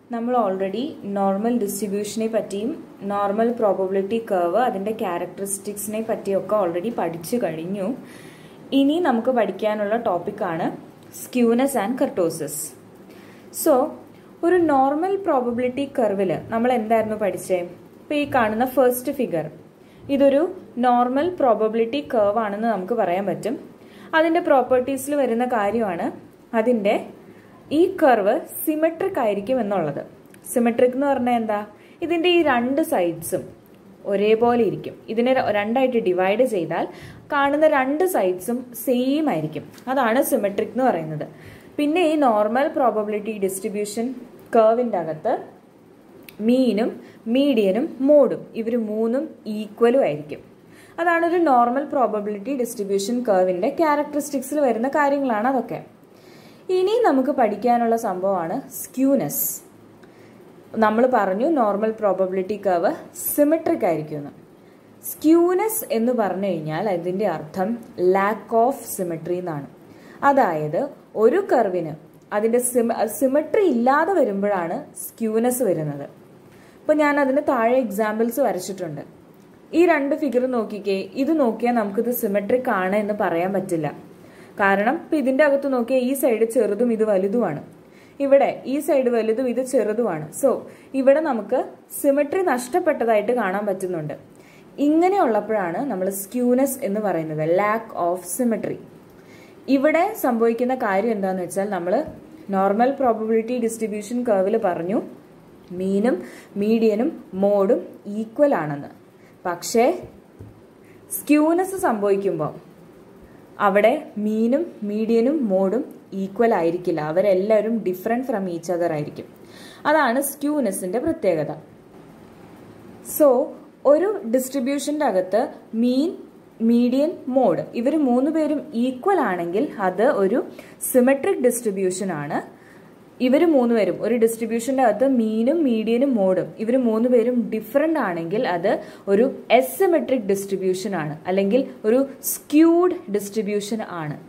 നമ്മൾ already normal ഡിസ്ട്രിബ്യൂഷനെ പറ്റിയും normal probability curve അതിൻ്റെ ക്യാരക്ടറിസ്റ്റിക്സിനെ പറ്റിയൊക്കെ ഓൾറെഡി പഠിച്ചു കഴിഞ്ഞു ഇനി നമുക്ക് പഠിക്കാനുള്ള ടോപ്പിക്കാണ് സ്ക്യൂനസ് ആൻഡ് കർട്ടോസിസ് സോ ഒരു നോർമൽ പ്രോബബിലിറ്റി കർവിൽ നമ്മൾ എന്തായിരുന്നു പഠിച്ചേ ഇപ്പോൾ ഈ കാണുന്ന ഫസ്റ്റ് ഫിഗർ ഇതൊരു നോർമൽ പ്രോബബിലിറ്റി കർവ് ആണെന്ന് നമുക്ക് പറയാൻ പറ്റും അതിൻ്റെ പ്രോപ്പർട്ടീസിൽ വരുന്ന കാര്യമാണ് അതിൻ്റെ ഈ കർവ് സിമെട്രിക് ആയിരിക്കും എന്നുള്ളത് സിമെട്രിക് എന്ന് പറഞ്ഞാൽ എന്താ ഇതിൻ്റെ ഈ രണ്ട് സൈഡ്സും ഒരേപോലെ ഇരിക്കും ഇതിനെ രണ്ടായിട്ട് ഡിവൈഡ് ചെയ്താൽ കാണുന്ന രണ്ട് സൈഡ്സും സെയിം ആയിരിക്കും അതാണ് സിമെട്രിക് എന്ന് പറയുന്നത് പിന്നെ ഈ നോർമൽ പ്രോബബിലിറ്റി ഡിസ്ട്രിബ്യൂഷൻ കർവിൻ്റെ അകത്ത് മീനും മീഡിയനും മോഡും ഇവർ മൂന്നും ഈക്വലും ആയിരിക്കും അതാണ് ഒരു നോർമൽ പ്രോബബിലിറ്റി ഡിസ്ട്രിബ്യൂഷൻ കർവിൻ്റെ ക്യാരക്ടറിസ്റ്റിക്സിൽ വരുന്ന കാര്യങ്ങളാണ് അതൊക്കെ ഇനി നമുക്ക് പഠിക്കാനുള്ള സംഭവമാണ് സ്ക്യൂനസ് നമ്മൾ പറഞ്ഞു നോർമൽ പ്രോബബിലിറ്റി കർവ് സിമെട്രിക് ആയിരിക്കുമെന്ന് സ്ക്യൂനസ് എന്ന് പറഞ്ഞു കഴിഞ്ഞാൽ അതിൻ്റെ അർത്ഥം ലാക്ക് ഓഫ് സിമെട്രി എന്നാണ് അതായത് ഒരു കർവിന് അതിൻ്റെ സിമ സിമെട്രി ഇല്ലാതെ വരുമ്പോഴാണ് സ്ക്യൂനസ് വരുന്നത് ഇപ്പോൾ ഞാൻ അതിന് താഴെ എക്സാമ്പിൾസ് വരച്ചിട്ടുണ്ട് ഈ രണ്ട് ഫിഗർ നോക്കിക്കേ ഇത് നോക്കിയാൽ നമുക്കിത് സിമെട്രിക് ആണ് എന്ന് പറയാൻ പറ്റില്ല കാരണം ഇപ്പം ഇതിൻ്റെ അകത്ത് നോക്കിയാൽ ഈ സൈഡ് ചെറുതും ഇത് വലുതുമാണ് ഇവിടെ ഈ സൈഡ് വലുതും ഇത് ചെറുതുമാണ് സോ ഇവിടെ നമുക്ക് സിമെട്രി നഷ്ടപ്പെട്ടതായിട്ട് കാണാൻ പറ്റുന്നുണ്ട് ഇങ്ങനെയുള്ളപ്പോഴാണ് നമ്മൾ സ്ക്യൂനസ് എന്ന് പറയുന്നത് ലാക്ക് ഓഫ് സിമെട്രി ഇവിടെ സംഭവിക്കുന്ന കാര്യം എന്താണെന്ന് വെച്ചാൽ നമ്മൾ നോർമൽ പ്രോബബിലിറ്റി ഡിസ്ട്രിബ്യൂഷൻ കർവിൽ പറഞ്ഞു മീനും മീഡിയനും മോഡും ഈക്വൽ ആണെന്ന് പക്ഷേ സ്ക്യൂനസ് സംഭവിക്കുമ്പോൾ അവിടെ മീനും മീഡിയനും മോഡും ഈക്വൽ ആയിരിക്കില്ല അവരെല്ലാവരും ഡിഫറെൻറ്റ് ഫ്രം ഈച്ച് അതർ ആയിരിക്കും അതാണ് സ്ക്യൂനെസ്സിൻ്റെ പ്രത്യേകത സോ ഒരു ഡിസ്ട്രിബ്യൂഷൻ്റെ അകത്ത് മീൻ മീഡിയൻ മോഡ് ഇവർ മൂന്ന് പേരും ഈക്വൽ ആണെങ്കിൽ അത് ഒരു സിമെട്രിക് ഡിസ്ട്രിബ്യൂഷൻ ആണ് ഇവർ മൂന്ന് പേരും ഒരു ഡിസ്ട്രിബ്യൂഷൻ്റെ അകത്ത് മീനും മീഡിയനും മോഡും ഇവർ മൂന്ന് പേരും ഡിഫറെൻ്റ് ആണെങ്കിൽ അത് ഒരു എസിമെട്രിക് ഡിസ്ട്രിബ്യൂഷൻ ആണ് അല്ലെങ്കിൽ ഒരു സ്ക്യൂഡ് ഡിസ്ട്രിബ്യൂഷൻ ആണ്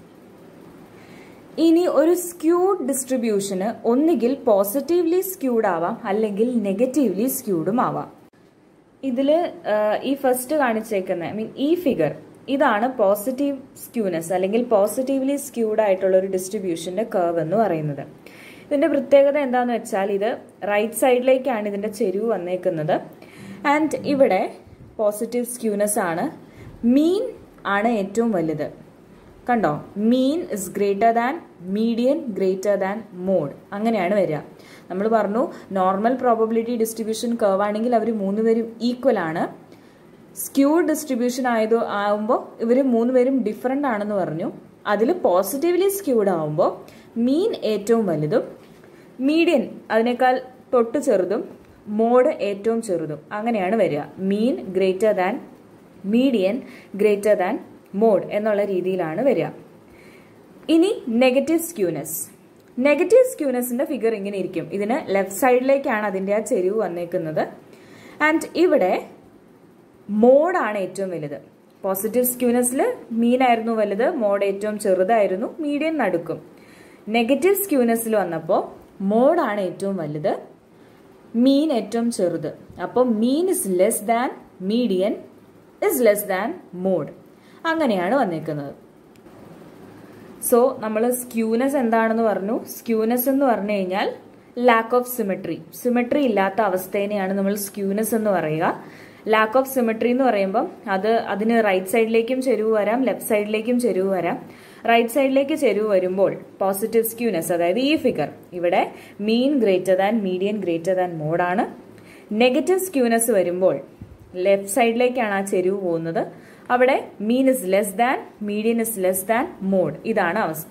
ഇനി ഒരു സ്ക്യൂഡ് ഡിസ്ട്രിബ്യൂഷന് ഒന്നുകിൽ പോസിറ്റീവ്ലി സ്ക്യൂഡ് ആവാം അല്ലെങ്കിൽ നെഗറ്റീവ്ലി സ്ക്യൂഡും ആവാം ഇതിൽ ഈ ഫസ്റ്റ് കാണിച്ചേക്കുന്ന ഐ മീൻ ഈ ഫിഗർ ഇതാണ് പോസിറ്റീവ് സ്ക്യൂനെസ് അല്ലെങ്കിൽ പോസിറ്റീവ്ലി സ്ക്യൂഡ് ആയിട്ടുള്ള ഒരു ഡിസ്ട്രിബ്യൂഷന്റെ കർവ് എന്ന് പറയുന്നത് ഇതിന്റെ പ്രത്യേകത എന്താന്ന് വെച്ചാൽ ഇത് റൈറ്റ് സൈഡിലേക്കാണ് ഇതിന്റെ ചെരിവ് വന്നേക്കുന്നത് ആൻഡ് ഇവിടെ പോസിറ്റീവ് സ്ക്യൂനെസ് ആണ് മീൻ ആണ് ഏറ്റവും വലുത് കണ്ടോ mean is greater than median greater than mode അങ്ങനെയാണ് വരിക നമ്മൾ പറഞ്ഞു നോർമൽ പ്രോബബിലിറ്റി ഡിസ്ട്രിബ്യൂഷൻ കർവ് ആണെങ്കിൽ അവർ മൂന്ന് പേരും ഈക്വൽ ആണ് സ്ക്യൂ ഡിസ്ട്രിബ്യൂഷൻ ആയത് ആവുമ്പോൾ ഇവർ മൂന്ന് പേരും ഡിഫറെൻ്റ് ആണെന്ന് പറഞ്ഞു അതിൽ പോസിറ്റീവ്ലി സ്ക്യൂഡ് ആവുമ്പോൾ മീൻ ഏറ്റവും വലുതും മീഡിയൻ അതിനേക്കാൾ തൊട്ട് ചെറുതും മോഡ് ഏറ്റവും ചെറുതും അങ്ങനെയാണ് വരിക mean greater than median greater than mode എന്നുള്ള രീതിയിലാണ് വരിക ഇനി നെഗറ്റീവ് സ്ക്യൂനെസ് നെഗറ്റീവ് സ്ക്യൂനെസിന്റെ ഫിഗർ ഇങ്ങനെ ഇരിക്കും ഇതിന് ലെഫ്റ്റ് സൈഡിലേക്കാണ് അതിൻ്റെ ആ ചെരിവ് വന്നേക്കുന്നത് ആൻഡ് ഇവിടെ മോഡാണ് ഏറ്റവും വലുത് പോസിറ്റീവ് സ്ക്യൂനെസ്സിൽ മീനായിരുന്നു വലുത് മോഡ് ഏറ്റവും ചെറുതായിരുന്നു മീഡിയം നടുക്കും നെഗറ്റീവ് സ്ക്യൂനെസ്സിൽ വന്നപ്പോൾ മോഡാണ് ഏറ്റവും വലുത് മീൻ ഏറ്റവും ചെറുത് അപ്പോൾ mean is less than median is less than mode അങ്ങനെയാണ് വന്നേക്കുന്നത് സോ നമ്മൾ സ്ക്യൂനെസ് എന്താണെന്ന് പറഞ്ഞു സ്ക്യൂനെസ് എന്ന് പറഞ്ഞു കഴിഞ്ഞാൽ ലാക്ക് ഓഫ് സിമെട്രി സിമെട്രി ഇല്ലാത്ത അവസ്ഥേനെയാണ് നമ്മൾ സ്ക്യൂനെസ് എന്ന് പറയുക ലാക്ക് ഓഫ് സിമെട്രി എന്ന് പറയുമ്പം അത് അതിന് റൈറ്റ് സൈഡിലേക്കും ചെരുവ് വരാം ലെഫ്റ്റ് സൈഡിലേക്കും ചെരുവ് വരാം റൈറ്റ് സൈഡിലേക്ക് ചെരുവ് വരുമ്പോൾ പോസിറ്റീവ് സ്ക്യൂനെസ് അതായത് ഈ ഫിഗർ ഇവിടെ mean greater than median greater than മോഡാണ് നെഗറ്റീവ് സ്ക്യൂനെസ് വരുമ്പോൾ ലെഫ്റ്റ് സൈഡിലേക്കാണ് ആ ചെരുവ് പോകുന്നത് അവിടെ mean is less than median is less than mode ഇതാണ് അവസ്ഥ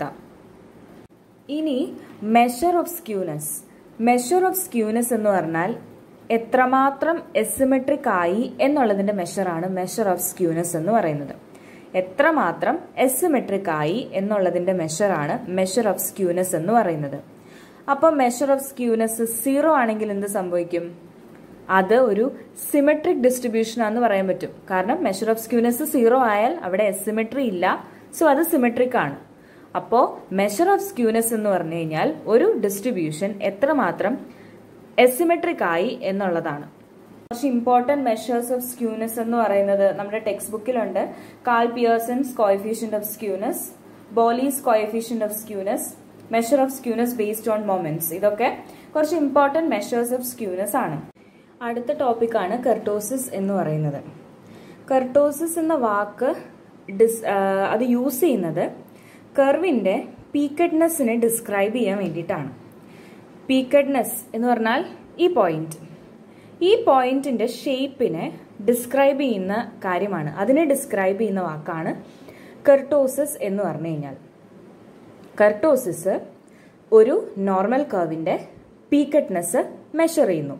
ഇനി measure of skewness measure of skewness എന്ന് പറഞ്ഞാൽ എത്രമാത്രം എസിമെട്രിക് ആയി എന്നുള്ളതിന്റെ മെഷറാണ് മെഷർ ഓഫ് സ്ക്യൂനെസ് എന്ന് പറയുന്നത് എത്രമാത്രം എസിമെട്രിക് ആയി എന്നുള്ളതിന്റെ മെഷറാണ് മെഷർ ഓഫ് സ്ക്യൂനെസ് എന്ന് പറയുന്നത് അപ്പോൾ മെഷർ ഓഫ് സ്ക്യൂനെസ് സീറോ ആണെങ്കിൽ എന്ത് സംഭവിക്കും അത് ഒരു സിമെട്രിക് ഡിസ്ട്രിബ്യൂഷൻ ആണെന്ന് പറയാൻ പറ്റും കാരണം മെഷർ ഓഫ് സ്ക്യൂനെസ് സീറോ ആയാൽ അവിടെ എസിമെട്രി ഇല്ല സോ അത് സിമെട്രിക് ആണ് അപ്പോൾ മെഷർ ഓഫ് സ്ക്യൂനെസ് എന്ന് പറഞ്ഞു കഴിഞ്ഞാൽ ഒരു ഡിസ്ട്രിബ്യൂഷൻ എത്രമാത്രം എസിമെട്രിക് ആയി എന്നുള്ളതാണ് കുറച്ച് ഇമ്പോർട്ടൻറ്റ് മെഷേഴ്സ് ഓഫ് സ്ക്യൂനെസ് എന്ന് പറയുന്നത് നമ്മുടെ ടെക്സ്റ്റ് ബുക്കിലുണ്ട് Karl Pearson's coefficient of skewness Bowley's coefficient of skewness measure of skewness based on moments ഇതൊക്കെ കുറച്ച് ഇമ്പോർട്ടൻറ്റ് മെഷേഴ്സ് ഓഫ് സ്ക്യൂനെസ് ആണ് അടുത്ത ടോപ്പിക്കാണ് കെർട്ടോസിസ് എന്ന് പറയുന്നത് കെർട്ടോസിസ് എന്ന വാക്ക് ഡിസ് അത് യൂസ് ചെയ്യുന്നത് കർവിൻ്റെ പീക്കഡ്നെസ്സിനെ ഡിസ്ക്രൈബ് ചെയ്യാൻ വേണ്ടിയിട്ടാണ് പീക്കഡ്നെസ് എന്ന് പറഞ്ഞാൽ ഈ പോയിന്റ് ഈ പോയിന്റിന്റെ ഷേപ്പിനെ ഡിസ്ക്രൈബ് ചെയ്യുന്ന കാര്യമാണ് അതിനെ ഡിസ്ക്രൈബ് ചെയ്യുന്ന വാക്കാണ് കെർട്ടോസിസ് എന്ന് പറഞ്ഞു കഴിഞ്ഞാൽ കെർട്ടോസിസ് ഒരു നോർമൽ കർവിന്റെ പീക്കഡ്നെസ് മെഷർ ചെയ്യുന്നു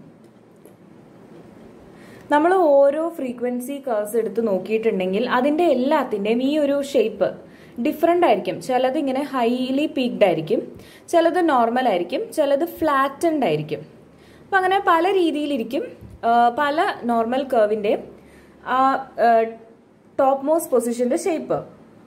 നമ്മൾ ഓരോ ഫ്രീക്വൻസി കർവ്സ് എടുത്ത് നോക്കിയിട്ടുണ്ടെങ്കിൽ അതിന്റെ എല്ലാത്തിൻ്റെയും ഈ ഒരു ഷേപ്പ് ഡിഫറെൻ്റ് ആയിരിക്കും ചിലത് ഇങ്ങനെ ഹൈലി പീക്ഡ് ആയിരിക്കും ചിലത് നോർമൽ ആയിരിക്കും ചിലത് ഫ്ലാറ്റൻഡ് ആയിരിക്കും അപ്പം അങ്ങനെ പല രീതിയിലിരിക്കും പല നോർമൽ കർവിൻ്റെയും ആ ടോപ്പ് മോസ്റ്റ് പൊസിഷന്റെ ഷേപ്പ്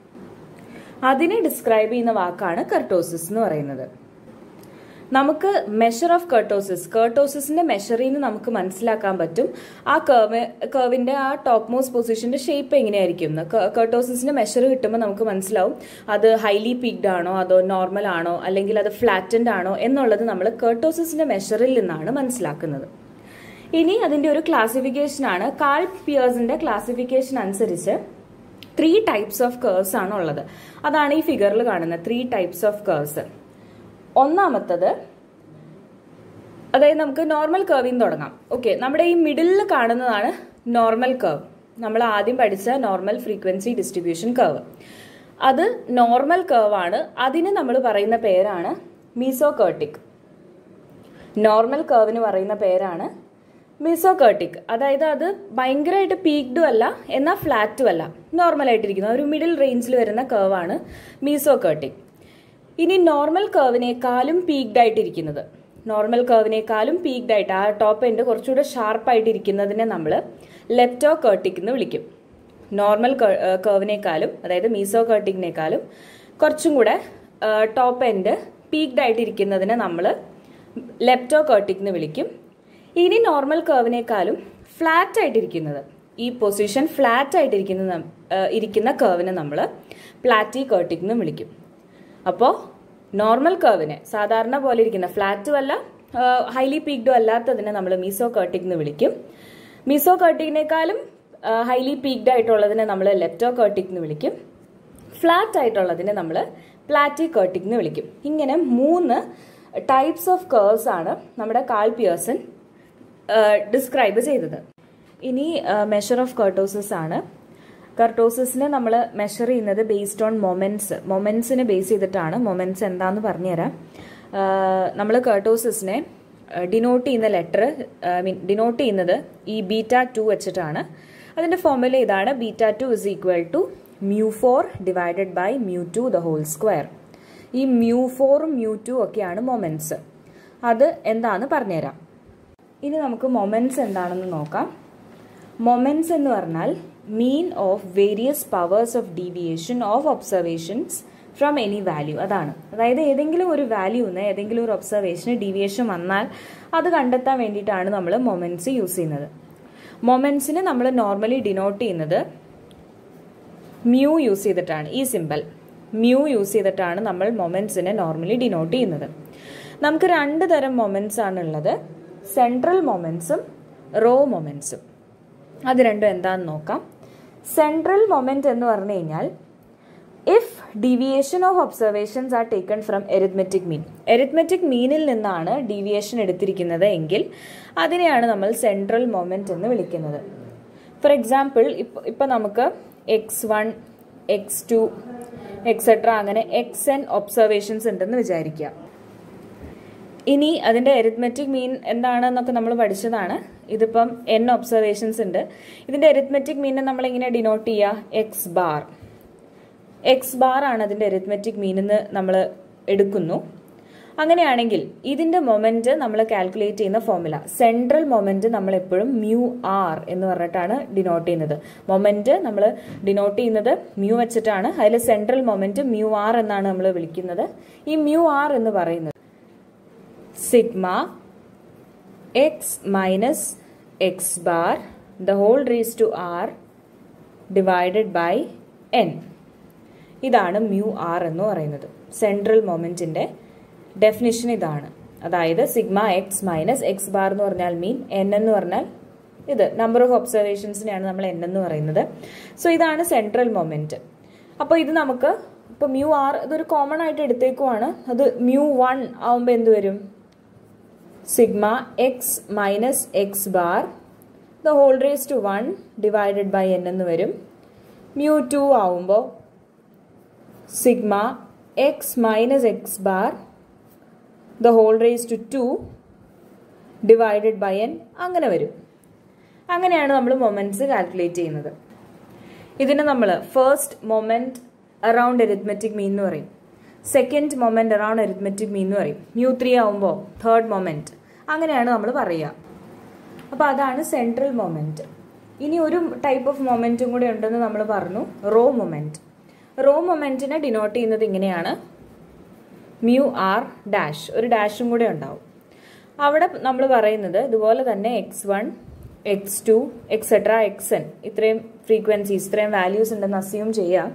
അതിനെ ഡിസ്ക്രൈബ് ചെയ്യുന്ന വാക്കാണ് കർട്ടോസിസ് എന്ന് പറയുന്നത് നമുക്ക് മെഷർ ഓഫ് കർട്ടോസിസ് കർട്ടോസിസിന്റെ മെഷറിൽ നിന്ന് നമുക്ക് മനസ്സിലാക്കാൻ പറ്റും ആ കർവ് കർവിന്റെ ആ ടോപ്പ് മോസ്റ്റ് പൊസിഷന്റെ ഷേപ്പ് എങ്ങനെയായിരിക്കും എന്ന് കർട്ടോസിസിന്റെ മെഷർ കിട്ടുമ്പോൾ നമുക്ക് മനസ്സിലാവും അത് ഹൈലി പീക്ഡ് ആണോ അതോ നോർമൽ ആണോ അല്ലെങ്കിൽ അത് ഫ്ലാറ്റൻഡ് ആണോ എന്നുള്ളത് നമ്മൾ കർട്ടോസിസിന്റെ മെഷറിൽ നിന്നാണ് മനസ്സിലാക്കുന്നത് ഇനി അതിന്റെ ഒരു ക്ലാസിഫിക്കേഷൻ ആണ് കാൾ പിയേഴ്സിന്റെ ക്ലാസിഫിക്കേഷൻ അനുസരിച്ച് ത്രീ ടൈപ്സ് ഓഫ് കേഴ്സ് ആണ് ഉള്ളത് അതാണ് ഈ ഫിഗറിൽ കാണുന്നത് ത്രീ ടൈപ്സ് ഓഫ് കേഴ്സ് ഒന്നാമത്തത് അതായത് നമുക്ക് നോർമൽ കർവിൽ നിന്ന് തുടങ്ങാം ഓക്കെ നമ്മുടെ ഈ മിഡിലിൽ കാണുന്നതാണ് നോർമൽ കർവ് നമ്മൾ ആദ്യം പഠിച്ച നോർമൽ ഫ്രീക്വൻസി ഡിസ്ട്രിബ്യൂഷൻ കർവ് അത് നോർമൽ കർവ് ആണ് അതിന് നമ്മൾ പറയുന്ന പേരാണ് മീസോകേർട്ടിക് നോർമൽ കർവിന് പറയുന്ന പേരാണ് മീസോകേർട്ടിക് അതായത് അത് ഭയങ്കരമായിട്ട് പീക്ഡും അല്ല എന്നാൽ ഫ്ലാറ്റും അല്ല നോർമൽ ആയിട്ടിരിക്കുന്ന ഒരു മിഡിൽ റേഞ്ചിൽ വരുന്ന കർവാണ് മീസോകേർട്ടിക് ഇനി നോർമൽ കർവിനേക്കാളും പീക്ഡ് ആയിട്ടിരിക്കുന്നത് നോർമൽ കർവിനേക്കാളും പീക്ഡ് ആയിട്ട് ആ ടോപ്പ് എൻഡ് കുറച്ചുകൂടെ ഷാർപ്പായിട്ട് ഇരിക്കുന്നതിനെ നമ്മൾ ലെപ്റ്റോ കേർട്ടിക് എന്ന് വിളിക്കും നോർമൽ കർവിനേക്കാളും അതായത് മീസോ കേർട്ടിക്കിനേക്കാളും കുറച്ചും കൂടെ ടോപ്പ് എൻഡ് പീക്ഡ് ആയിട്ടിരിക്കുന്നതിനെ നമ്മൾ ലെപ്റ്റോ കേർട്ടിക് എന്ന് വിളിക്കും ഇനി നോർമൽ കർവിനേക്കാളും ഫ്ലാറ്റ് ആയിട്ടിരിക്കുന്നത് ഈ പൊസിഷൻ ഫ്ലാറ്റ് ആയിട്ടിരിക്കുന്ന ഇരിക്കുന്ന കർവിനെ നമ്മൾ പ്ലാറ്റി കേർട്ടിക് എന്ന് വിളിക്കും അപ്പോൾ നോർമൽ കർവിനെ സാധാരണ പോലെ ഇരിക്കുന്ന ഫ്ലാറ്റും അല്ല ഹൈലി പീക്ഡും അല്ലാത്തതിനെ നമ്മൾ മീസോ കേർട്ടിക് എന്ന് വിളിക്കും മീസോ കേർട്ടിക്കിനേക്കാളും ഹൈലി പീക്ഡ് ആയിട്ടുള്ളതിനെ നമ്മൾ ലെപ്റ്റോ കേർട്ടിക് എന്ന് വിളിക്കും ഫ്ലാറ്റ് ആയിട്ടുള്ളതിനെ നമ്മൾ പ്ലാറ്റി കേർട്ടിക് എന്ന് വിളിക്കും ഇങ്ങനെ മൂന്ന് ടൈപ്സ് ഓഫ് കേർവ്സ് ആണ് നമ്മുടെ കാൾ പിയേഴ്സൺ ഡിസ്ക്രൈബ് ചെയ്തത് ഇനി മെഷർ ഓഫ് കർട്ടോസിസ് ആണ് കർട്ടോസിസിനെ നമ്മൾ മെഷർ ചെയ്യുന്നത് ബേസ്ഡ് ഓൺ മൊമെന്റ്സ് മൊമെന്റ്സിനെ ബേസ് ചെയ്തിട്ടാണ് മൊമെന്റ്സ് എന്താന്ന് പറഞ്ഞുതരാം നമ്മൾ കർട്ടോസിസിനെ ഡിനോട്ട് ചെയ്യുന്ന ലെറ്റർ ഐ മീൻ ഡിനോട്ട് ചെയ്യുന്നത് ഈ ബീറ്റ ടു വെച്ചിട്ടാണ് അതിന്റെ ഫോർമുല ഇതാണ് beta two is equal to mu four divided by mu two the whole square ഈ മ്യൂ ഫോറും മ്യൂ ടു ഒക്കെയാണ് മൊമെന്റ്സ് അത് എന്താന്ന് പറഞ്ഞുതരാം ഇനി നമുക്ക് മൊമെന്റ്സ് എന്താണെന്ന് നോക്കാം മൊമെന്റ്സ് എന്ന് പറഞ്ഞാൽ mean of various powers of deviation of observations from any value അതാണ് അതായത് ഏതെങ്കിലും ഒരു വാല്യൂന്ന് ഏതെങ്കിലും ഒരു ഒബ്സർവേഷന് ഡീവിയേഷൻ വന്നാൽ അത് കണ്ടെത്താൻ വേണ്ടിയിട്ടാണ് നമ്മൾ മൊമെന്റ്സ് യൂസ് ചെയ്യുന്നത് മൊമെന്റ്സിന് നമ്മൾ നോർമലി ഡിനോട്ട് ചെയ്യുന്നത് മ്യൂ യൂസ് ചെയ്തിട്ടാണ് ഈ സിമ്പിൾ മ്യൂ യൂസ് ചെയ്തിട്ടാണ് നമ്മൾ മൊമെന്റ്സിനെ നോർമലി ഡിനോട്ട് ചെയ്യുന്നത് നമുക്ക് രണ്ട് തരം മൊമെന്റ്സ് ആണുള്ളത് സെൻട്രൽ മൊമെന്റ്സും റോ മൊമെന്റ്സും അത് രണ്ടും എന്താന്ന് നോക്കാം സെൻട്രൽ മൊമെന്റ് എന്ന് പറഞ്ഞു കഴിഞ്ഞാൽ if deviation of observations are taken from arithmetic mean arithmetic മീനിൽ നിന്നാണ് ഡീവിയേഷൻ എടുത്തിരിക്കുന്നത് എങ്കിൽ അതിനെയാണ് നമ്മൾ സെൻട്രൽ മൊമെന്റ് എന്ന് വിളിക്കുന്നത് ഫോർ എക്സാമ്പിൾ ഇപ്പം ഇപ്പം നമുക്ക് x one x two etcetera അങ്ങനെ എക്സ് എൻ ഒബ്സർവേഷൻസ് ഉണ്ടെന്ന് വിചാരിക്കുക ഇനി അതിന്റെ എരിത്മെറ്റിക് മീൻ എന്താണെന്നൊക്കെ നമ്മൾ പഠിച്ചതാണ് ഇതിപ്പം എൻ ഒബ്സർവേഷൻസ് ഉണ്ട് ഇതിന്റെ എരിത്മെറ്റിക് മീനെ നമ്മൾ എങ്ങനെ ഡിനോട്ട് ചെയ്യുക എക്സ് ബാർ എക്സ് ബാർ ആണ് അതിന്റെ എരിത്മെറ്റിക് മീൻ എന്ന് നമ്മൾ എടുക്കുന്നു അങ്ങനെയാണെങ്കിൽ ഇതിന്റെ മൊമെന്റ് നമ്മൾ കാൽക്കുലേറ്റ് ചെയ്യുന്ന ഫോർമുല സെൻട്രൽ മൊമെന്റ് നമ്മൾ എപ്പോഴും മ്യൂ ആർ എന്ന് പറഞ്ഞിട്ടാണ് ഡിനോട്ട് ചെയ്യുന്നത് മൊമെന്റ് നമ്മൾ ഡിനോട്ട് ചെയ്യുന്നത് മ്യൂ വെച്ചിട്ടാണ് അതിൽ സെൻട്രൽ മൊമെന്റ് മ്യൂ ആർ എന്നാണ് നമ്മൾ വിളിക്കുന്നത് ഈ മ്യൂ ആർ എന്ന് പറയുന്നത് sigma x minus x bar the whole raise to r divided by n ഇതാണ് മ്യൂ ആർ എന്ന് പറയുന്നത് സെൻട്രൽ മൊമെന്റിന്റെ ഡെഫിനിഷൻ ഇതാണ് അതായത് sigma x minus x bar എന്ന് പറഞ്ഞാൽ മീൻ എൻ എന്ന് പറഞ്ഞാൽ ഇത് നമ്പർ ഓഫ് ഒബ്സർവേഷൻസിനെയാണ് നമ്മൾ എൻ എന്ന് പറയുന്നത് സോ ഇതാണ് സെൻട്രൽ മൊമെന്റ് അപ്പോൾ ഇത് നമുക്ക് ഇപ്പോൾ മ്യൂ ആർ ഇതൊരു കോമൺ ആയിട്ട് എടുത്തേക്കുവാണ് അത് മ്യൂ വൺ ആവുമ്പോൾ എന്ത് വരും sigma x minus x bar the whole raise to one divided by n എന്ന് വരും മ്യൂ ടു ആവുമ്പോൾ sigma x minus x bar the whole raise to two divided by n അങ്ങനെ വരും അങ്ങനെയാണ് നമ്മൾ മൊമെന്റ്സ് കാൽക്കുലേറ്റ് ചെയ്യുന്നത് ഇതിനെ നമ്മൾ first moment around arithmetic mean എന്ന് പറയും second moment around arithmetic mean എന്ന് പറയും മ്യൂ ത്രീ ആവുമ്പോൾ തേർഡ് മൊമെന്റ് അങ്ങനെയാണ് നമ്മൾ പറയുക അപ്പോൾ അതാണ് സെൻട്രൽ മൊമെന്റ് ഇനി ഒരു ടൈപ്പ് ഓഫ് മൊമെന്റും കൂടെ ഉണ്ടെന്ന് നമ്മൾ പറഞ്ഞു റോ മൊമെന്റ് റോ മൊമെന്റിനെ ഡിനോട്ട് ചെയ്യുന്നത് ഇങ്ങനെയാണ് മ്യൂ ആർ ഡാഷ് ഒരു ഡാഷും കൂടെ ഉണ്ടാവും അവിടെ നമ്മൾ പറയുന്നത് ഇതുപോലെ തന്നെ x one x two etcetera x n ഇത്രയും ഫ്രീക്വൻസീസ് ഇത്രയും വാല്യൂസ് ഉണ്ടെന്ന് അസ്യൂം ചെയ്യാം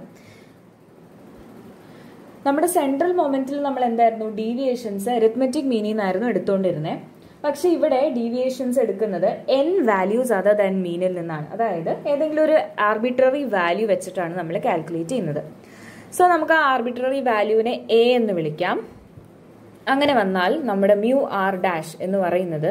നമ്മുടെ സെൻട്രൽ മൊമെന്റിൽ നമ്മൾ എന്തായിരുന്നു ഡീവിയേഷൻസ് അരിത്മെറ്റിക് മീനിങ് ആയിരുന്നു എടുത്തുകൊണ്ടിരുന്നത് പക്ഷെ ഇവിടെ ഡീവിയേഷൻസ് എടുക്കുന്നത് എൻ വാല്യൂസ് അതർ ദാൻ മീനിൽ നിന്നാണ് അതായത് ഏതെങ്കിലും ഒരു ആർബിട്രറി വാല്യൂ വെച്ചിട്ടാണ് നമ്മൾ കാൽക്കുലേറ്റ് ചെയ്യുന്നത് സോ നമുക്ക് ആ ആർബിട്രറി വാല്യൂവിനെ എ എന്ന് വിളിക്കാം അങ്ങനെ വന്നാൽ നമ്മുടെ മ്യൂ ആർ ഡാഷ് എന്ന് പറയുന്നത്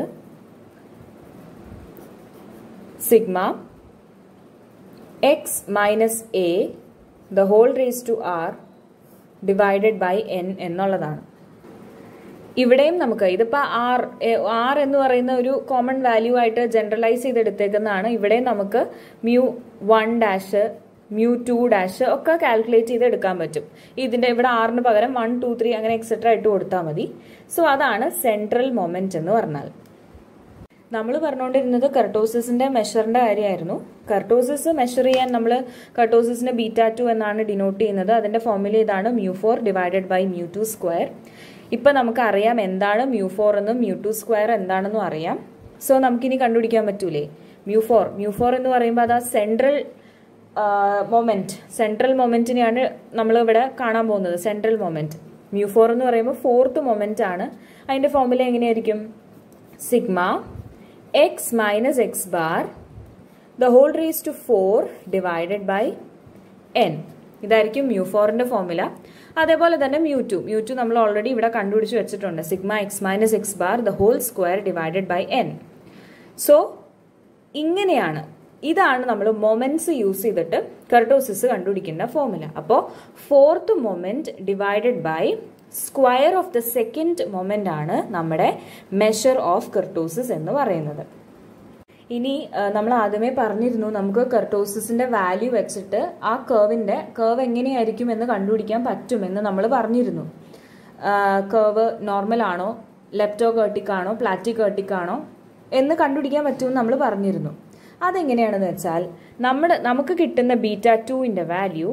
sigma x minus a the whole raise to r divided by n എന്നുള്ളതാണ് ഇവിടെയും നമുക്ക് ഇതിപ്പോൾ ആർ ആർ എന്ന് പറയുന്ന ഒരു കോമൺ വാല്യൂ ആയിട്ട് ജനറലൈസ് ചെയ്തെടുത്തേക്കുന്നതാണ് ഇവിടെയും നമുക്ക് mu one dash mu two dash ഒക്കെ കാൽക്കുലേറ്റ് ചെയ്ത് എടുക്കാൻ പറ്റും ഇതിന്റെ ഇവിടെ ആറിന് പകരം വൺ ടു ത്രീ അങ്ങനെ എക്സെട്ര ഇട്ട് കൊടുത്താൽ മതി സോ അതാണ് സെൻട്രൽ മൊമെന്റ് എന്ന് പറഞ്ഞാൽ നമ്മൾ പറഞ്ഞുകൊണ്ടിരുന്നത് കർട്ടോസിന്റെ മെഷറിന്റെ കാര്യമായിരുന്നു കർട്ടോസിസ് മെഷർ ചെയ്യാൻ നമ്മൾ കർട്ടോസിസിന്റെ ബീറ്റ ടു എന്നാണ് ഡിനോട്ട് ചെയ്യുന്നത് അതിന്റെ ഫോർമുല ഇതാണ് mu four divided by mu two square ഇപ്പൊ നമുക്ക് അറിയാം എന്താണ് മ്യൂ ഫോർ എന്നും മ്യൂ ടു സ്ക്വയർ എന്താണെന്നും അറിയാം സോ നമുക്കിനി കണ്ടുപിടിക്കാൻ പറ്റൂലേ മ്യൂ ഫോർ മ്യൂ ഫോർ എന്ന് പറയുമ്പോൾ അത് ആ സെൻട്രൽ മൊമെന്റ് സെൻട്രൽ മൊമെന്റിനെയാണ് നമ്മൾ ഇവിടെ കാണാൻ പോകുന്നത് സെൻട്രൽ മൊമെന്റ് മ്യൂ ഫോർ എന്ന് പറയുമ്പോൾ ഫോർത്ത് മൊമെന്റ് ആണ് അതിന്റെ ഫോർമുല എങ്ങനെയായിരിക്കും sigma x minus x bar the whole raise to four divided by n ഇതായിരിക്കും മ്യൂ ഫോറിന്റെ ഫോർമുല അതേപോലെ തന്നെ മ്യൂ ടു മ്യൂ ടു നമ്മൾ ഓൾറെഡി ഇവിടെ കണ്ടുപിടിച്ച് വെച്ചിട്ടുണ്ട് sigma x minus x bar the whole square divided by n so ഇങ്ങനെയാണ് ഇതാണ് നമ്മൾ മൊമെന്റ്സ് യൂസ് ചെയ്തിട്ട് കർട്ടോസിസ് കണ്ടുപിടിക്കേണ്ട ഫോർമുല അപ്പോൾ fourth moment divided by square of the second moment ആണ് നമ്മുടെ മെഷർ ഓഫ് കർട്ടോസിസ് എന്ന് പറയുന്നത് ഇനി നമ്മൾ ആദ്യമേ പറഞ്ഞിരുന്നു നമുക്ക് കർട്ടോസിന്റെ വാല്യൂ വെച്ചിട്ട് ആ കർവിന്റെ കർവ് എങ്ങനെയായിരിക്കും എന്ന് കണ്ടുപിടിക്കാൻ പറ്റുമെന്ന് നമ്മൾ പറഞ്ഞിരുന്നു കർവ് നോർമൽ ആണോ ലെപ്റ്റോ കേർട്ടിക് ആണോ പ്ലാറ്റി കേർട്ടിക് ആണോ എന്ന് കണ്ടുപിടിക്കാൻ പറ്റുമെന്ന് നമ്മൾ പറഞ്ഞിരുന്നു അതെങ്ങനെയാണെന്ന് വെച്ചാൽ നമ്മുടെ നമുക്ക് കിട്ടുന്ന ബീറ്റ ടുവിന്റെ വാല്യൂ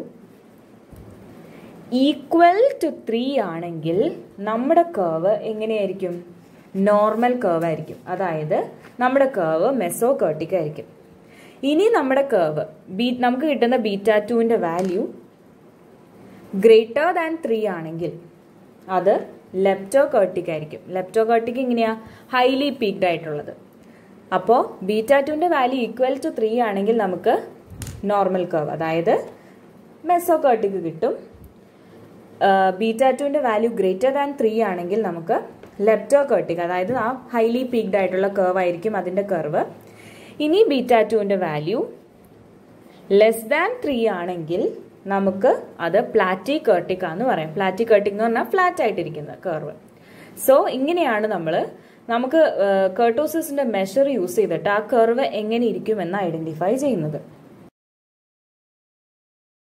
ഈക്വൽ ടു ത്രീ ആണെങ്കിൽ നമ്മുടെ കർവ് എങ്ങനെയായിരിക്കും നോർമൽ കർവ് ആയിരിക്കും അതായത് നമ്മുടെ കർവ് മെസോ കേർട്ടിക് ആയിരിക്കും ഇനി നമ്മുടെ കർവ് ബീ നമുക്ക് കിട്ടുന്ന ബീറ്റ ടുവിന്റെ വാല്യൂ ഗ്രേറ്റർ ദാൻ ത്രീ ആണെങ്കിൽ അത് ലെപ്റ്റോ കേർട്ടിക് ആയിരിക്കും ലെപ്റ്റോ കേർട്ടിക് ഇങ്ങനെയാ ഹൈലി പീക്ഡ് ആയിട്ടുള്ളത് അപ്പോൾ ബീറ്റ ടുവിന്റെ വാല്യൂ ഈക്വൽ ടു ത്രീ ആണെങ്കിൽ നമുക്ക് നോർമൽ കർവ് അതായത് മെസോ കേർട്ടിക് കിട്ടും ബീറ്റ ടുവിന്റെ വാല്യൂ ഗ്രേറ്റർ ദാൻ ത്രീ ആണെങ്കിൽ നമുക്ക് ലെപ്റ്റോ കേർട്ടിക് അതായത് ആ ഹൈലി പീക്ഡ് ആയിട്ടുള്ള കർവ് ആയിരിക്കും അതിന്റെ കർവ് ഇനി ബീറ്റ ടുവിന്റെ വാല്യൂ ലെസ് ദാൻ ത്രീ ആണെങ്കിൽ നമുക്ക് അത് പ്ലാറ്റി കേർട്ടിക് ആന്ന് പറയാം പ്ലാറ്റി കേർട്ടിക് എന്ന് പറഞ്ഞാൽ ഫ്ലാറ്റ് ആയിട്ടിരിക്കുന്ന കർവ് സോ ഇങ്ങനെയാണ് നമ്മൾ നമുക്ക് കേർട്ടോസിന്റെ മെഷർ യൂസ് ചെയ്തിട്ട് ആ കർവ് എങ്ങനെ ഇരിക്കുമെന്ന് ഐഡന്റിഫൈ ചെയ്യുന്നത്